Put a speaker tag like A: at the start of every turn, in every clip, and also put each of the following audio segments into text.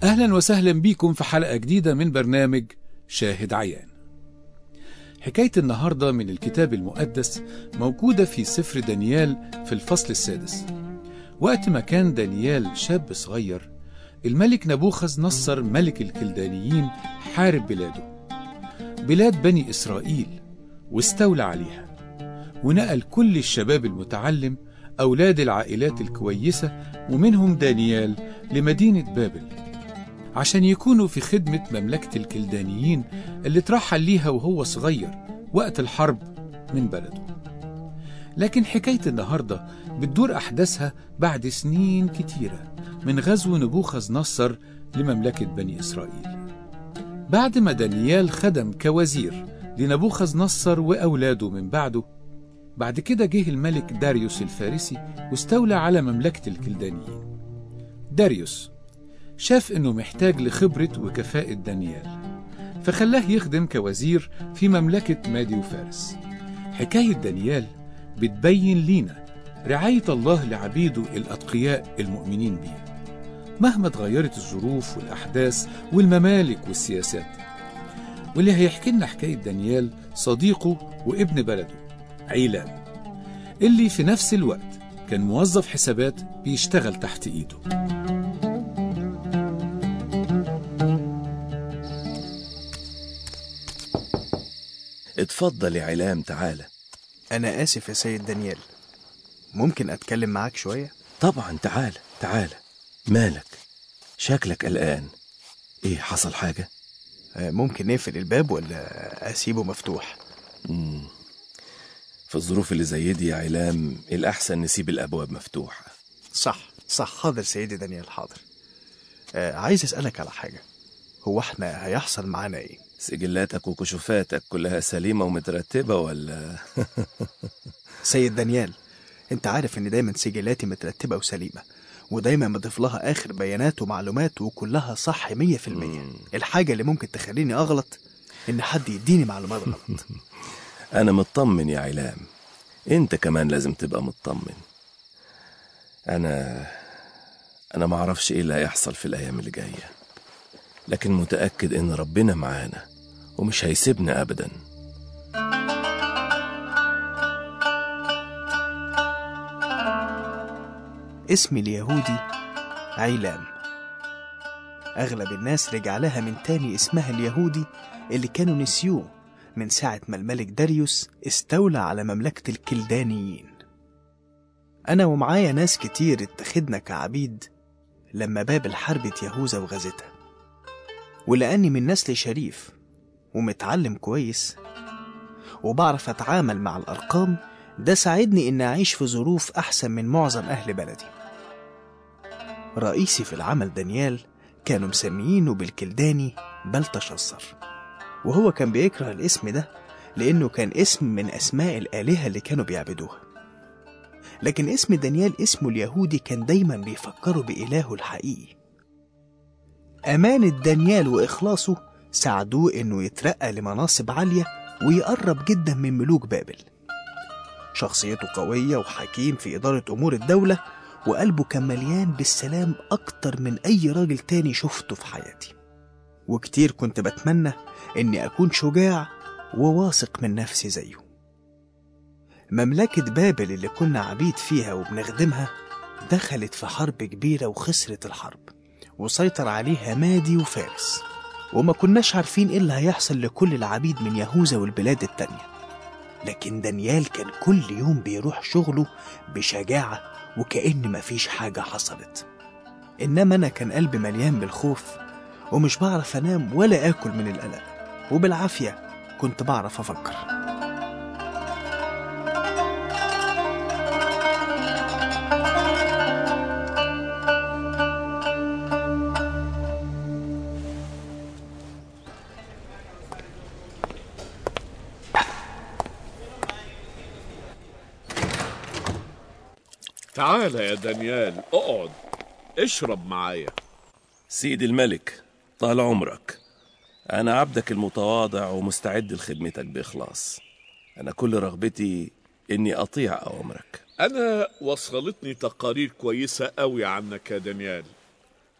A: أهلا وسهلا بيكم في حلقة جديدة من برنامج شاهد عيان حكاية النهاردة من الكتاب المقدس موجودة في سفر دانيال في الفصل السادس وقت ما كان دانيال شاب صغير الملك نبوخذ نصر ملك الكلدانيين حارب بلاده بلاد بني إسرائيل واستولى عليها ونقل كل الشباب المتعلم أولاد العائلات الكويسة ومنهم دانيال لمدينة بابل عشان يكونوا في خدمة مملكة الكلدانيين اللي ترحل ليها وهو صغير وقت الحرب من بلده لكن حكاية النهاردة بتدور أحداثها بعد سنين كتيرة من غزو نبوخذ نصر لمملكة بني إسرائيل بعد ما دانيال خدم كوزير لنبوخذ نصر وأولاده من بعده بعد كده جه الملك داريوس الفارسي واستولى على مملكة الكلدانيين داريوس شاف انه محتاج لخبرة وكفاءة دانيال فخلاه يخدم كوزير في مملكة مادي وفارس حكاية دانيال بتبين لينا رعاية الله لعبيده الأتقياء المؤمنين بيه مهما اتغيرت الظروف والأحداث والممالك والسياسات واللي هيحكي لنا حكاية دانيال صديقه وابن بلده عيلان اللي في نفس الوقت كان موظف حسابات بيشتغل تحت ايده
B: اتفضل يا علام تعالى
C: أنا آسف يا سيد دانيال ممكن أتكلم معاك شوية؟
B: طبعا تعالى تعالى مالك شكلك قلقان ايه حصل حاجة
C: آه، ممكن نقفل الباب ولا أسيبه مفتوح؟
B: مم. في الظروف اللي زي دي يا علام الأحسن نسيب الأبواب مفتوحة
C: صح صح حاضر سيدي دانيال حاضر آه عايز أسألك على حاجة هو احنا هيحصل معانا ايه؟
B: سجلاتك وكشوفاتك كلها سليمة ومترتبة ولا
C: سيد دانيال انت عارف ان دايما سجلاتي مترتبة وسليمة ودايما بضيف لها اخر بيانات ومعلومات وكلها صح مية في المية الحاجة اللي ممكن تخليني اغلط ان حد يديني معلومات غلط
B: أنا مطمن يا علام أنت كمان لازم تبقى مطمن أنا أنا معرفش إيه اللي هيحصل في الأيام اللي جاية لكن متأكد إن ربنا معانا ومش هيسيبنا أبدا
C: اسمي اليهودي عيلام أغلب الناس رجع لها من تاني اسمها اليهودي اللي كانوا نسيوه من ساعة ما الملك داريوس استولى على مملكة الكلدانيين أنا ومعايا ناس كتير اتخذنا كعبيد لما بابل حربت يهوذا وغزتها ولأني من نسل شريف ومتعلم كويس وبعرف أتعامل مع الأرقام ده ساعدني إن أعيش في ظروف أحسن من معظم أهل بلدي رئيسي في العمل دانيال كانوا مسميينه بالكلداني بلتشصر وهو كان بيكره الاسم ده لأنه كان اسم من أسماء الآلهة اللي كانوا بيعبدوها لكن اسم دانيال اسمه اليهودي كان دايما بيفكروا بإلهه الحقيقي أمانة دانيال وإخلاصه ساعدوه إنه يترقى لمناصب عالية ويقرب جدا من ملوك بابل شخصيته قوية وحكيم في إدارة أمور الدولة وقلبه كان مليان بالسلام أكتر من أي راجل تاني شفته في حياتي وكتير كنت بتمنى إني أكون شجاع وواثق من نفسي زيه مملكة بابل اللي كنا عبيد فيها وبنخدمها دخلت في حرب كبيرة وخسرت الحرب وسيطر عليها مادي وفارس وما كناش عارفين ايه اللي هيحصل لكل العبيد من يهوذا والبلاد التانية لكن دانيال كان كل يوم بيروح شغله بشجاعة وكأن مفيش حاجة حصلت إنما أنا كان قلبي مليان بالخوف ومش بعرف أنام ولا آكل من القلق وبالعافية كنت بعرف أفكر
D: تعال يا دانيال اقعد اشرب معايا
B: سيدي الملك طال عمرك أنا عبدك المتواضع ومستعد لخدمتك بإخلاص أنا كل رغبتي إني أطيع أوامرك
D: انا وصلتني تقارير كويسة قوي عنك يا دانيال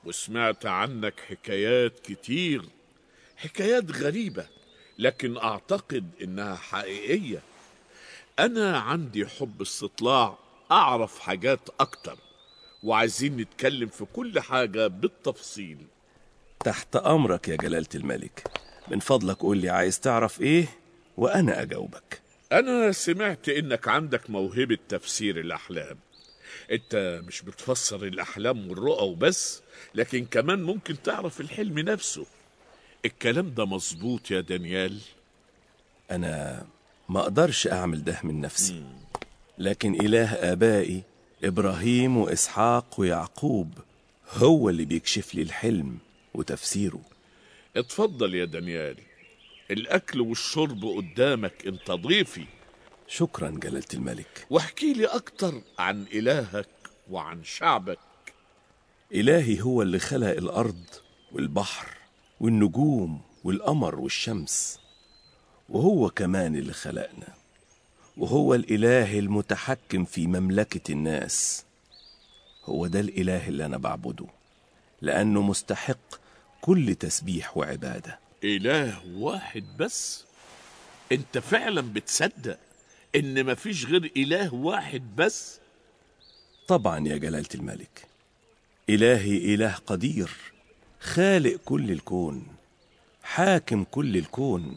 D: وسمعت عنك حكايات كتير حكايات غريبة لكن أعتقد إنها حقيقية أنا عندي حب استطلاع أعرف حاجات أكتر وعايزين نتكلم في كل حاجة بالتفصيل
B: تحت أمرك يا جلالة الملك من فضلك قول لي عايز تعرف إيه وأنا أجاوبك
D: أنا سمعت إنك عندك موهبة تفسير الأحلام أنت مش بتفسر الأحلام والرؤى وبس لكن كمان ممكن تعرف الحلم نفسه الكلام ده مظبوط يا دانيال
B: أنا ما أقدرش أعمل ده من نفسي لكن إله آبائي إبراهيم وإسحاق ويعقوب هو اللي بيكشف لي الحلم وتفسيره
D: اتفضل يا دانيال الأكل والشرب قدامك أنت ضيفي
B: شكرا جلالة الملك
D: واحكي لي أكتر عن إلهك وعن شعبك
B: إلهي هو اللي خلق الأرض والبحر والنجوم والقمر والشمس وهو كمان اللي خلقنا وهو الإله المتحكم في مملكة الناس هو ده الإله اللي أنا بعبده لأنه مستحق كل تسبيح وعبادة
D: إله واحد بس أنت فعلا بتصدق إن مفيش غير إله واحد بس
B: طبعا يا جلالة الملك إلهي إله قدير خالق كل الكون حاكم كل الكون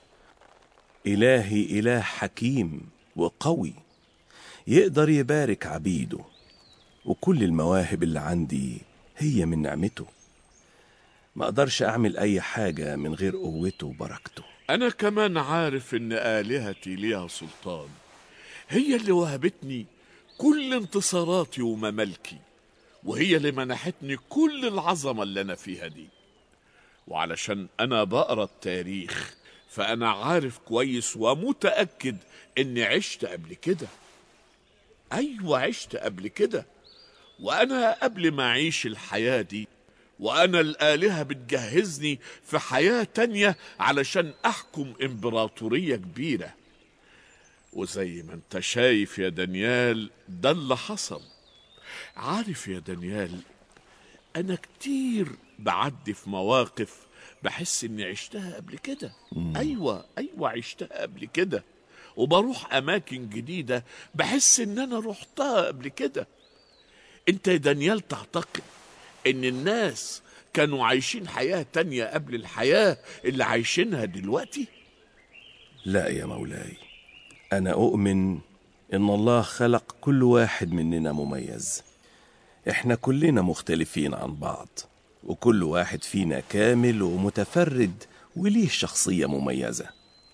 B: إلهي إله حكيم وقوي يقدر يبارك عبيده وكل المواهب اللي عندي هي من نعمته ما أقدرش أعمل أي حاجة من غير قوته وبركته
D: أنا كمان عارف إن آلهتي ليها سلطان هي اللي وهبتني كل انتصاراتي وممالكي وهي اللي منحتني كل العظمة اللي أنا فيها دي وعلشان أنا بقرا التاريخ فأنا عارف كويس ومتأكد إني عشت قبل كده أيوة عشت قبل كده وأنا قبل ما أعيش الحياة دي وأنا الآلهة بتجهزني في حياة تانية علشان أحكم إمبراطورية كبيرة وزي ما انت شايف يا دانيال ده اللي حصل عارف يا دانيال أنا كتير بعدي في مواقف بحس إني عشتها قبل كده أيوة أيوة عشتها قبل كده وبروح أماكن جديدة بحس إن أنا رحتها قبل كده أنت يا دانيال تعتقد إن الناس كانوا عايشين حياة تانية قبل الحياة اللي عايشينها دلوقتي
B: لا يا مولاي أنا أؤمن إن الله خلق كل واحد مننا مميز إحنا كلنا مختلفين عن بعض وكل واحد فينا كامل ومتفرد وليه شخصية مميزة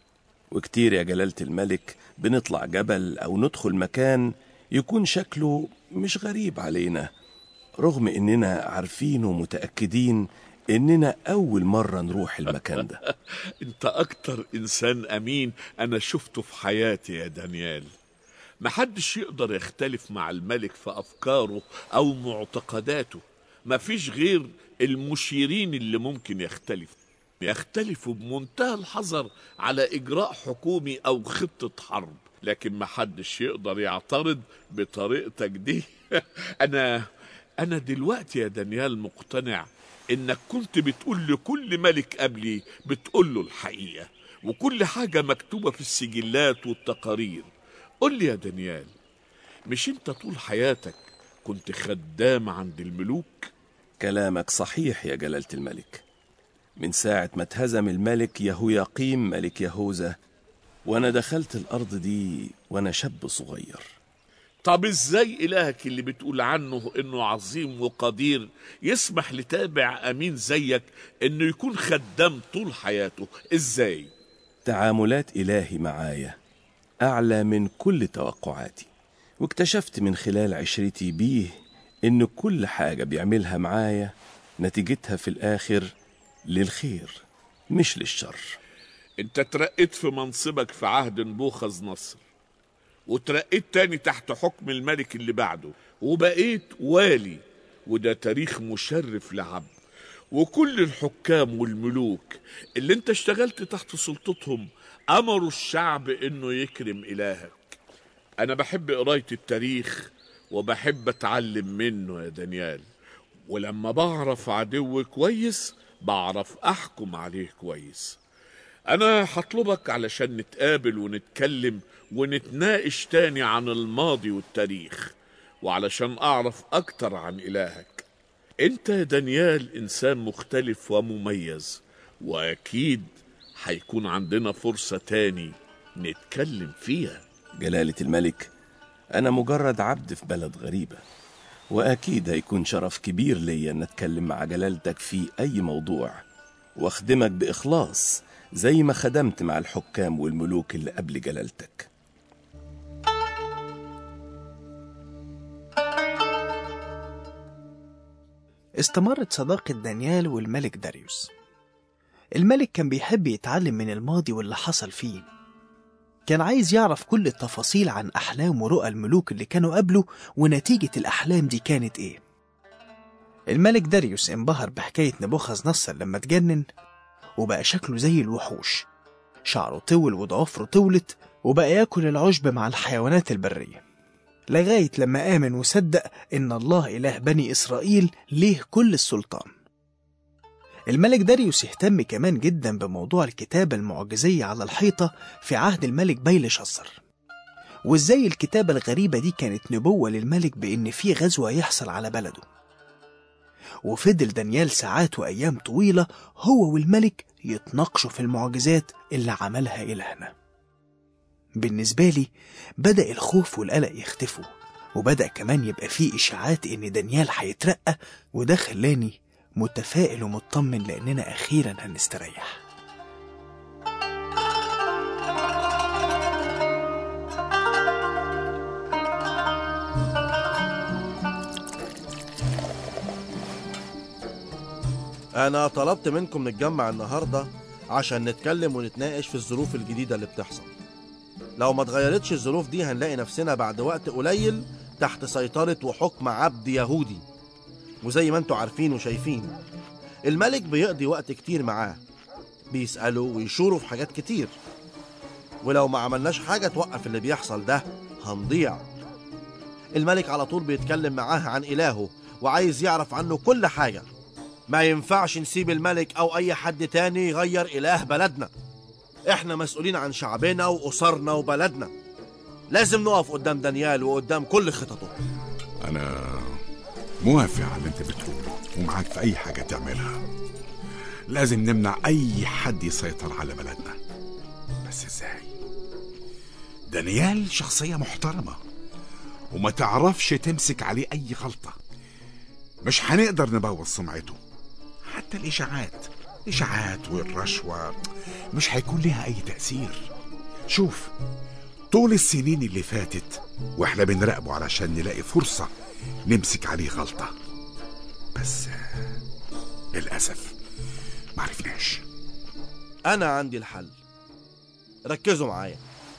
B: وكتير يا جلالة الملك بنطلع جبل أو ندخل مكان يكون شكله مش غريب علينا رغم إننا عارفين ومتأكدين إننا أول مرة نروح المكان ده
D: انت اكتر انسان امين انا شفته في حياتي يا دانيال محدش يقدر يختلف مع الملك في افكاره او معتقداته مفيش غير المشيرين اللي ممكن يختلفوا يختلفوا بمنتهى الحذر على اجراء حكومي او خطة حرب لكن محدش يقدر يعترض بطريقتك دي انا انا دلوقتي يا دانيال مقتنع انك كنت بتقول لكل ملك قبلي بتقول له الحقيقة وكل حاجة مكتوبة في السجلات والتقارير قول لي يا دانيال مش انت طول حياتك كنت خدام عند الملوك
B: كلامك صحيح يا جلالة الملك من ساعة ما اتهزم الملك يهوياقيم ملك يهوذا وأنا دخلت الأرض دي وأنا شاب صغير
D: طب ازاي الهك اللي بتقول عنه انه عظيم وقدير يسمح لتابع امين زيك انه يكون خدام طول حياته ازاي
B: تعاملات إلهي معايا أعلى من كل توقعاتي واكتشفت من خلال عشرتي بيه إن كل حاجة بيعملها معايا نتيجتها في الآخر للخير مش للشر
D: انت ترقيت في منصبك في عهد نبوخذ نصر وترقيت تاني تحت حكم الملك اللي بعده وبقيت والي وده تاريخ مشرف لعبد وكل الحكام والملوك اللي انت اشتغلت تحت سلطتهم امروا الشعب انه يكرم الهك انا بحب قرايه التاريخ وبحب اتعلم منه يا دانيال ولما بعرف عدو كويس بعرف أحكم عليه كويس أنا هطلبك علشان نتقابل ونتكلم ونتناقش تاني عن الماضي والتاريخ وعلشان أعرف أكتر عن إلهك أنت يا دانيال إنسان مختلف ومميز وأكيد هيكون عندنا فرصة تاني نتكلم فيها
B: جلالة الملك أنا مجرد عبد في بلد غريبة وأكيد هيكون شرف كبير ليا أن أتكلم مع جلالتك في أي موضوع وأخدمك بإخلاص زي ما خدمت مع الحكام والملوك اللي قبل جلالتك
C: استمرت صداقة دانيال والملك داريوس الملك كان بيحب يتعلم من الماضي واللي حصل فيه كان عايز يعرف كل التفاصيل عن أحلام ورؤى الملوك اللي كانوا قبله ونتيجة الأحلام دي كانت إيه الملك داريوس انبهر بحكاية نبوخذ نصر لما اتجنن وبقى شكله زي الوحوش شعره طول وضوافره طولت وبقى ياكل العشب مع الحيوانات البرية لغاية لما آمن وصدق إن الله إله بني إسرائيل ليه كل السلطان الملك داريوس اهتم كمان جدا بموضوع الكتابة المعجزية على الحيطة في عهد الملك بيل شصر وازاي الكتابة الغريبة دي كانت نبوة للملك بإن في غزوة يحصل على بلده وفضل دانيال ساعات وأيام طويلة هو والملك يتناقشوا في المعجزات اللي عملها إلهنا بالنسبة لي بدأ الخوف والقلق يختفوا وبدأ كمان يبقى فيه إشاعات إن دانيال هيترقى وده خلاني متفائل ومطمن لأننا أخيرا هنستريح
E: أنا طلبت منكم نتجمع النهاردة عشان نتكلم ونتناقش في الظروف الجديدة اللي بتحصل لو ما اتغيرتش الظروف دي هنلاقي نفسنا بعد وقت قليل تحت سيطرة وحكم عبد يهودي وزي ما انتوا عارفين وشايفين الملك بيقضي وقت كتير معاه بيسأله ويشوره في حاجات كتير ولو ما عملناش حاجة توقف اللي بيحصل ده هنضيع الملك على طول بيتكلم معاه عن إلهه وعايز يعرف عنه كل حاجة ما ينفعش نسيب الملك أو أي حد تاني يغير إله بلدنا إحنا مسؤولين عن شعبنا وأسرنا وبلدنا لازم نقف قدام دانيال وقدام كل خططه
F: أنا موافق على اللي أنت بتقوله ومعاك في أي حاجة تعملها لازم نمنع أي حد يسيطر على بلدنا بس إزاي؟ دانيال شخصية محترمة وما تعرفش تمسك عليه أي غلطة مش هنقدر نبوظ سمعته حتى الإشاعات الإشاعات والرشوة مش هيكون لها أي تأثير شوف طول السنين اللي فاتت واحنا بنراقبه علشان نلاقي فرصة نمسك عليه غلطة بس آه، للأسف معرفناش
E: أنا عندي الحل ركزوا معايا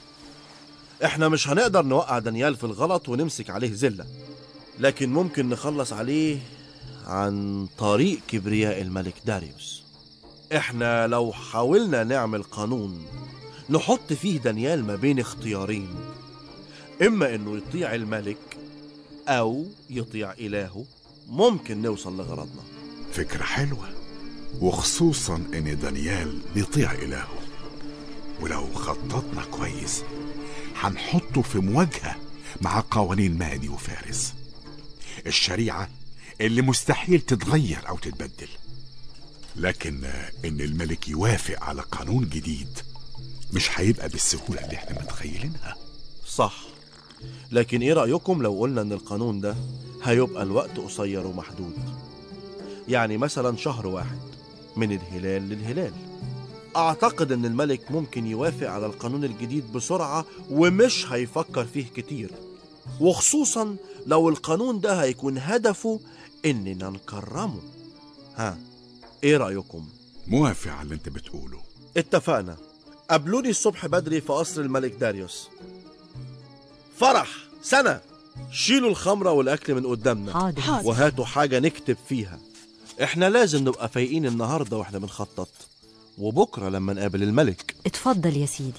E: إحنا مش هنقدر نوقع دانيال في الغلط ونمسك عليه زلة لكن ممكن نخلص عليه عن طريق كبرياء الملك داريوس إحنا لو حاولنا نعمل قانون نحط فيه دانيال ما بين اختيارين إما إنه يطيع الملك أو يطيع إلهه ممكن نوصل لغرضنا
F: فكرة حلوة وخصوصا ان دانيال بيطيع الهه ولو خططنا كويس هنحطه في مواجهة مع قوانين مادي وفارس الشريعة اللي مستحيل تتغير او تتبدل لكن آه، ان الملك يوافق على قانون جديد مش هيبقى بالسهولة اللي احنا متخيلينها
E: صح لكن ايه رأيكم لو قلنا ان القانون ده هيبقى الوقت قصير ومحدود يعني مثلا شهر واحد من الهلال للهلال اعتقد ان الملك ممكن يوافق على القانون الجديد بسرعة ومش هيفكر فيه كتير وخصوصا لو القانون ده هيكون هدفه اننا نكرمه ها ايه رأيكم
F: موافق على اللي انت بتقوله
E: اتفقنا قابلوني الصبح بدري في قصر الملك داريوس فرح سنة شيلوا الخمرة والأكل من قدامنا
G: حاضر حاضر
E: وهاتوا حاجة نكتب فيها احنا لازم نبقى فايقين النهاردة واحنا بنخطط وبكرة لما نقابل الملك
G: اتفضل يا سيدي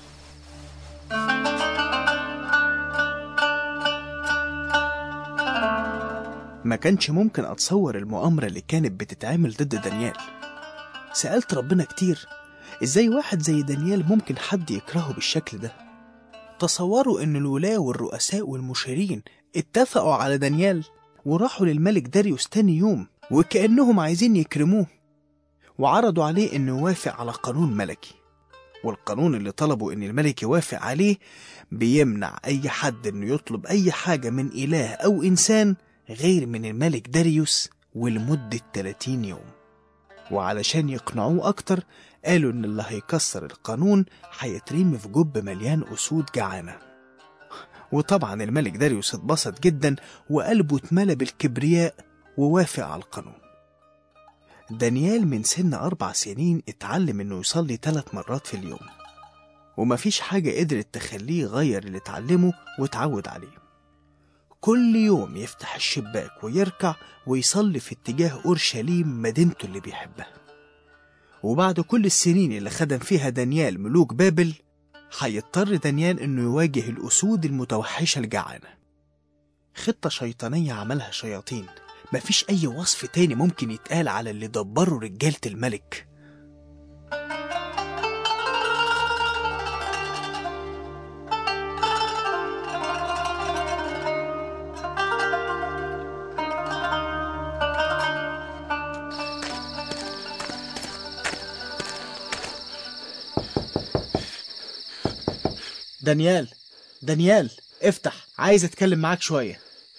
C: ما كانش ممكن أتصور المؤامرة اللي كانت بتتعمل ضد دانيال سألت ربنا كتير إزاي واحد زي دانيال ممكن حد يكرهه بالشكل ده تصوروا إن الولاة والرؤساء والمشيرين اتفقوا على دانيال وراحوا للملك داريوس تاني يوم وكأنهم عايزين يكرموه وعرضوا عليه إنه يوافق على قانون ملكي والقانون اللي طلبوا إن الملك يوافق عليه بيمنع أي حد إنه يطلب أي حاجة من إله أو إنسان غير من الملك داريوس ولمدة 30 يوم وعلشان يقنعوه أكتر قالوا إن اللي هيكسر القانون هيترمي في جب مليان أسود جعانة وطبعا الملك داريوس اتبسط جدا وقلبه اتملى بالكبرياء ووافق على القانون دانيال من سن أربع سنين اتعلم إنه يصلي ثلاث مرات في اليوم ومفيش حاجة قدرت تخليه يغير اللي اتعلمه واتعود عليه كل يوم يفتح الشباك ويركع ويصلي في اتجاه أورشليم مدينته اللي بيحبها وبعد كل السنين اللي خدم فيها دانيال ملوك بابل هيضطر دانيال إنه يواجه الأسود المتوحشة الجعانة خطة شيطانية عملها شياطين مفيش أي وصف تاني ممكن يتقال على اللي دبروا رجالة الملك دانيال دانيال افتح عايز اتكلم معاك شويه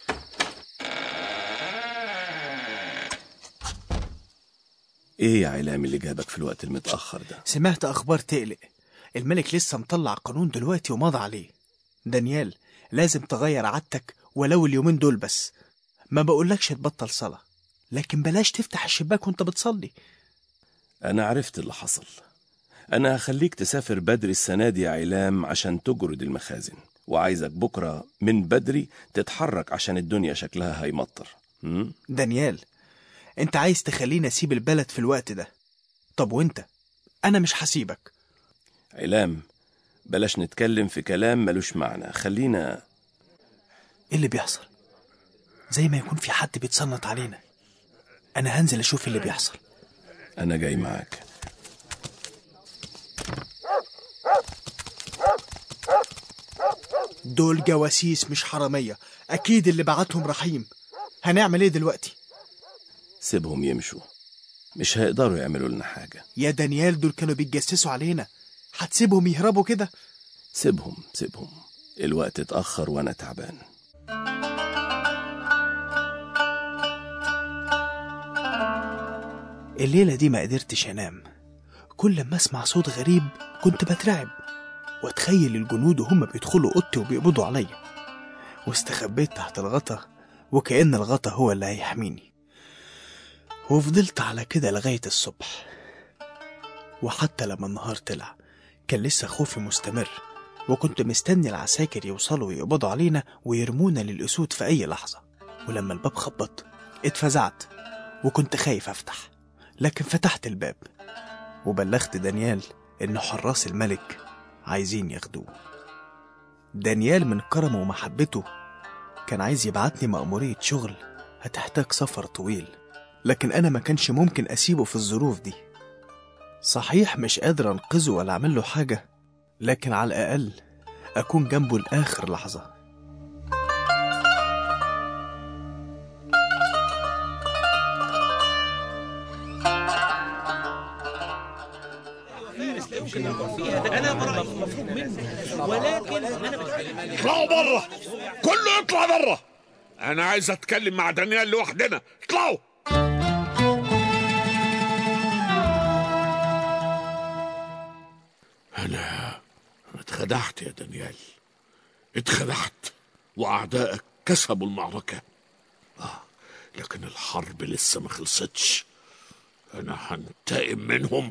B: ايه يا علام اللي جابك في الوقت المتأخر ده
C: سمعت اخبار تقلق الملك لسه مطلع قانون دلوقتي ومضى عليه دانيال لازم تغير عادتك ولو اليومين دول بس ما بقولكش تبطل صلاة لكن بلاش تفتح الشباك وانت بتصلي
B: انا عرفت اللي حصل انا هخليك تسافر بدري السنة دي يا علام عشان تجرد المخازن وعايزك بكرة من بدري تتحرك عشان الدنيا شكلها هيمطر م?
C: دانيال انت عايز تخليني اسيب البلد في الوقت ده طب وانت انا مش هسيبك
B: علام بلاش نتكلم في كلام ملوش معنى خلينا
C: ايه اللي بيحصل زي ما يكون في حد بيتصنت علينا انا هنزل اشوف اللي بيحصل
B: انا جاي معاك
C: دول جواسيس مش حرامية اكيد اللي بعتهم رحيم هنعمل ايه دلوقتي
B: سيبهم يمشوا مش هيقدروا يعملوا لنا حاجة
C: يا دانيال دول كانوا بيتجسسوا علينا هتسيبهم يهربوا كده
B: سيبهم سيبهم الوقت اتأخر وأنا تعبان
C: الليلة دي ما قدرتش أنام كل ما أسمع صوت غريب كنت بترعب وأتخيل الجنود وهم بيدخلوا أوضتي وبيقبضوا عليا واستخبيت تحت الغطا وكأن الغطا هو اللي هيحميني وفضلت على كده لغاية الصبح وحتى لما النهار طلع كان لسه خوفي مستمر وكنت مستني العساكر يوصلوا ويقبضوا علينا ويرمونا للأسود في أي لحظة ولما الباب خبط اتفزعت وكنت خايف أفتح لكن فتحت الباب وبلغت دانيال إن حراس الملك عايزين ياخدوه دانيال من كرمه ومحبته كان عايز يبعتني مأمورية شغل هتحتاج سفر طويل لكن أنا ما كانش ممكن أسيبه في الظروف دي صحيح مش قادر أنقذه ولا أعمل له حاجة لكن على الأقل أكون جنبه لآخر لحظة
D: اطلعوا بره كله يطلع بره انا عايز اتكلم مع دانيال لوحدنا اطلعوا انا اتخدعت يا دانيال اتخدعت واعدائك كسبوا المعركه آه لكن الحرب لسه ما خلصتش انا هنتقم منهم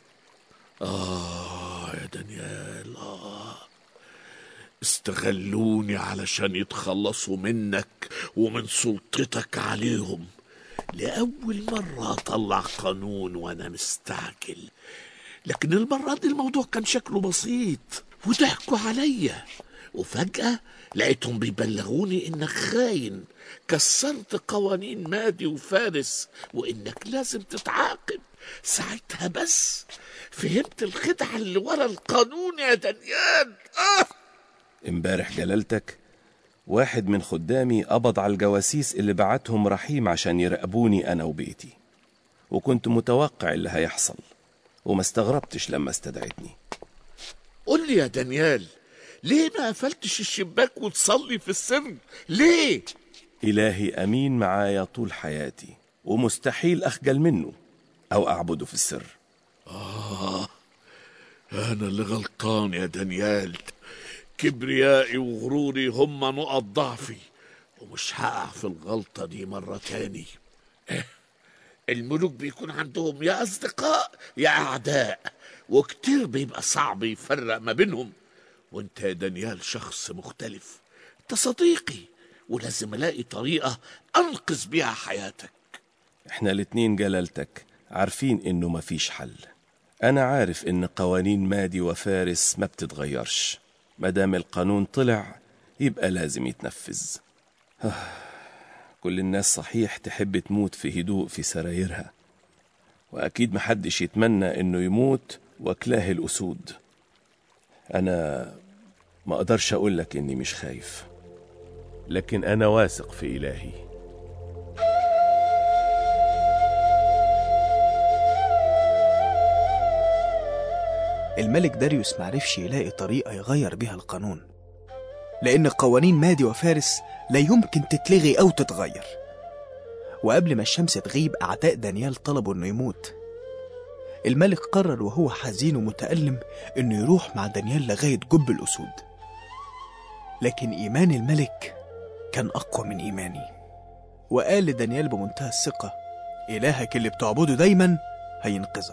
D: آه يا دانيال آه استغلوني علشان يتخلصوا منك ومن سلطتك عليهم لأول مرة أطلع قانون وأنا مستعجل لكن المرة دي الموضوع كان شكله بسيط وضحكوا عليا وفجأة لقيتهم بيبلغوني إنك خاين كسرت قوانين مادي وفارس وإنك لازم تتعاقب ساعتها بس فهمت الخدعة اللي ورا القانون يا دانيال آه
B: امبارح جلالتك واحد من خدامي قبض على الجواسيس اللي بعتهم رحيم عشان يراقبوني أنا وبيتي وكنت متوقع اللي هيحصل وما استغربتش لما استدعتني
D: قول لي يا دانيال ليه ما قفلتش الشباك وتصلي في السر ليه
B: إلهي أمين معايا طول حياتي ومستحيل أخجل منه أو أعبده في السر
D: أنا اللي غلطان يا دانيال كبريائي وغروري هم نقط ضعفي ومش هقع في الغلطة دي مرة تاني إيه، الملوك بيكون عندهم يا أصدقاء يا أعداء وكتير بيبقى صعب يفرق ما بينهم وانت يا دانيال شخص مختلف انت صديقي ولازم الاقي طريقة انقذ بيها حياتك
B: احنا الاتنين جلالتك عارفين انه مفيش حل انا عارف ان قوانين مادي وفارس ما بتتغيرش مادام القانون طلع يبقى لازم يتنفذ آه، كل الناس صحيح تحب تموت في هدوء في سرايرها واكيد محدش يتمنى انه يموت واكلاه الاسود انا ما اقدرش اقولك اني مش خايف لكن انا واثق في الهي
C: الملك داريوس معرفش يلاقي طريقة يغير بيها القانون لأن قوانين مادي وفارس لا يمكن تتلغي أو تتغير وقبل ما الشمس تغيب أعداء دانيال طلبوا إنه يموت الملك قرر وهو حزين ومتألم إنه يروح مع دانيال لغاية جب الأسود لكن إيمان الملك كان أقوى من إيماني وقال لدانيال بمنتهى الثقة إلهك اللي بتعبده دايما هينقذك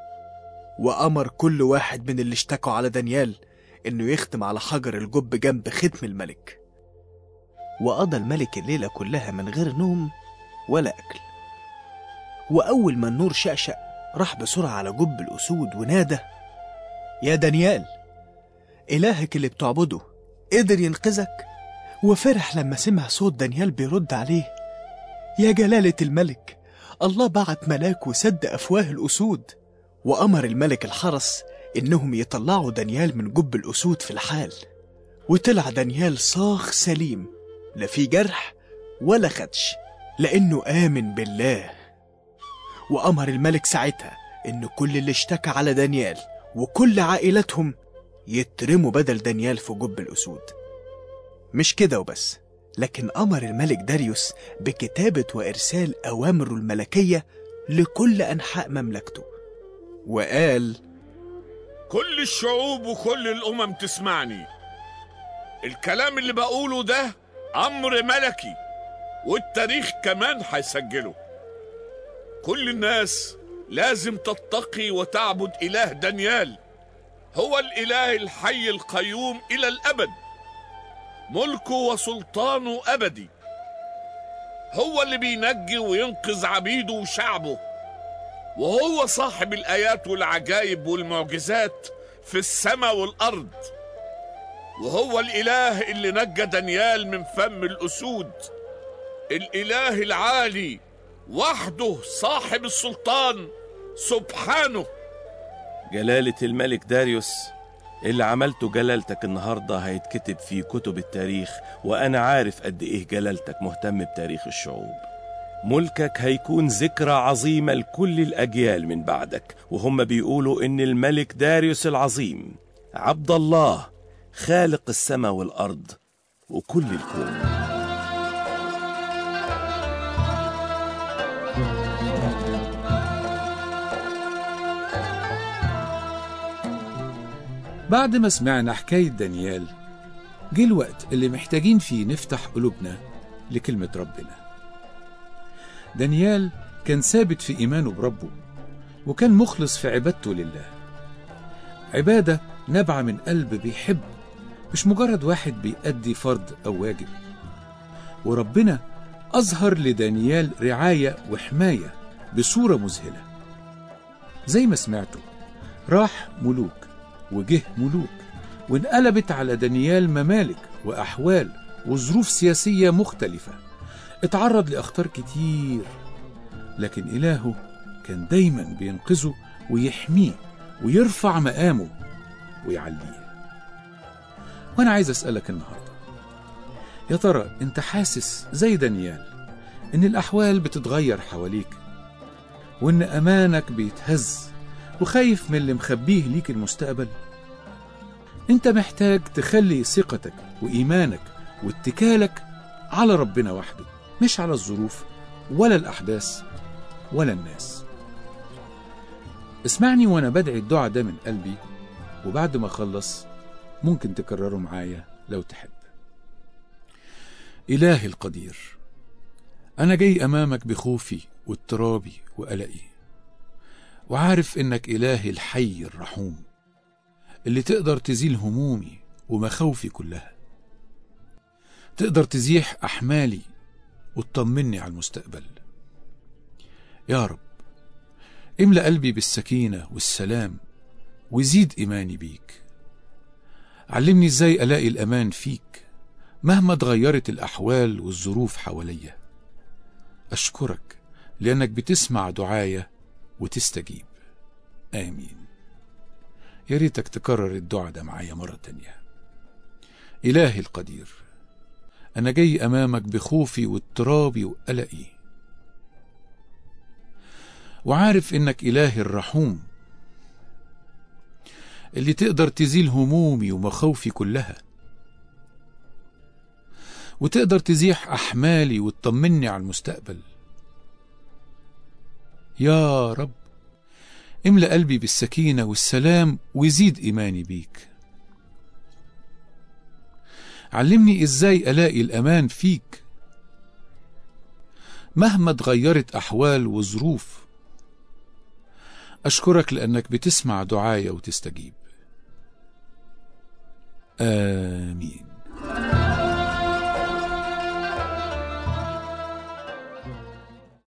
C: وأمر كل واحد من اللي اشتكوا على دانيال إنه يختم على حجر الجب جنب ختم الملك وقضى الملك الليلة كلها من غير نوم ولا أكل وأول ما النور شقشق راح بسرعة على جب الأسود ونادى يا دانيال إلهك اللي بتعبده قدر ينقذك وفرح لما سمع صوت دانيال بيرد عليه يا جلالة الملك الله بعت ملاك وسد أفواه الأسود وأمر الملك الحرس إنهم يطلعوا دانيال من جب الأسود في الحال وطلع دانيال صاخ سليم لا في جرح ولا خدش لأنه آمن بالله وأمر الملك ساعتها إن كل اللي اشتكى على دانيال وكل عائلتهم يترموا بدل دانيال في جب الأسود مش كده وبس لكن أمر الملك داريوس بكتابة وإرسال أوامره الملكية لكل أنحاء مملكته وقال
D: كل الشعوب وكل الامم تسمعني الكلام اللي بقوله ده امر ملكي والتاريخ كمان هيسجله كل الناس لازم تتقي وتعبد اله دانيال هو الاله الحي القيوم الى الابد ملكه وسلطانه ابدي هو اللي بينجي وينقذ عبيده وشعبه وهو صاحب الآيات والعجائب والمعجزات في السماء والأرض وهو الإله اللي نجى دانيال من فم الأسود الإله العالي وحده صاحب السلطان سبحانه
B: جلالة الملك داريوس اللي عملته جلالتك النهاردة هيتكتب في كتب التاريخ وأنا عارف قد إيه جلالتك مهتم بتاريخ الشعوب ملكك هيكون ذكرى عظيمة لكل الأجيال من بعدك وهم بيقولوا إن الملك داريوس العظيم عبد الله خالق السماء والأرض وكل الكون
A: بعد ما سمعنا حكاية دانيال جه الوقت اللي محتاجين فيه نفتح قلوبنا لكلمة ربنا دانيال كان ثابت في إيمانه بربه وكان مخلص في عبادته لله عبادة نابعة من قلب بيحب مش مجرد واحد بيأدي فرض أو واجب وربنا أظهر لدانيال رعاية وحماية بصورة مذهلة زي ما سمعتوا راح ملوك وجه ملوك وانقلبت على دانيال ممالك وأحوال وظروف سياسية مختلفة اتعرض لأخطار كتير لكن إلهه كان دايما بينقذه ويحميه ويرفع مقامه ويعليه وأنا عايز أسألك النهاردة يا ترى أنت حاسس زي دانيال إن الأحوال بتتغير حواليك وإن أمانك بيتهز وخايف من اللي مخبيه ليك المستقبل أنت محتاج تخلي ثقتك وإيمانك واتكالك على ربنا وحده مش على الظروف ولا الأحداث ولا الناس اسمعني وأنا بدعي الدعاء ده من قلبي وبعد ما أخلص ممكن تكرره معايا لو تحب إلهي القدير أنا جاي أمامك بخوفي واضطرابي وقلقي وعارف إنك إلهي الحي الرحوم اللي تقدر تزيل همومي ومخاوفي كلها تقدر تزيح أحمالي وتطمني على المستقبل يا رب املأ قلبي بالسكينة والسلام وزيد إيماني بيك علمني إزاي ألاقي الأمان فيك مهما اتغيرت الأحوال والظروف حواليا أشكرك لأنك بتسمع دعايا وتستجيب آمين يا ريتك تكرر الدعاء ده معايا مرة تانية إلهي القدير أنا جاي أمامك بخوفي واضطرابي وقلقي وعارف إنك إلهي الرحوم اللي تقدر تزيل همومي ومخاوفي كلها وتقدر تزيح أحمالي وتطمني على المستقبل يا رب املأ قلبي بالسكينة والسلام وزيد إيماني بيك علمني إزاي ألاقي الأمان فيك مهما اتغيرت أحوال وظروف أشكرك لأنك بتسمع دعايا وتستجيب آمين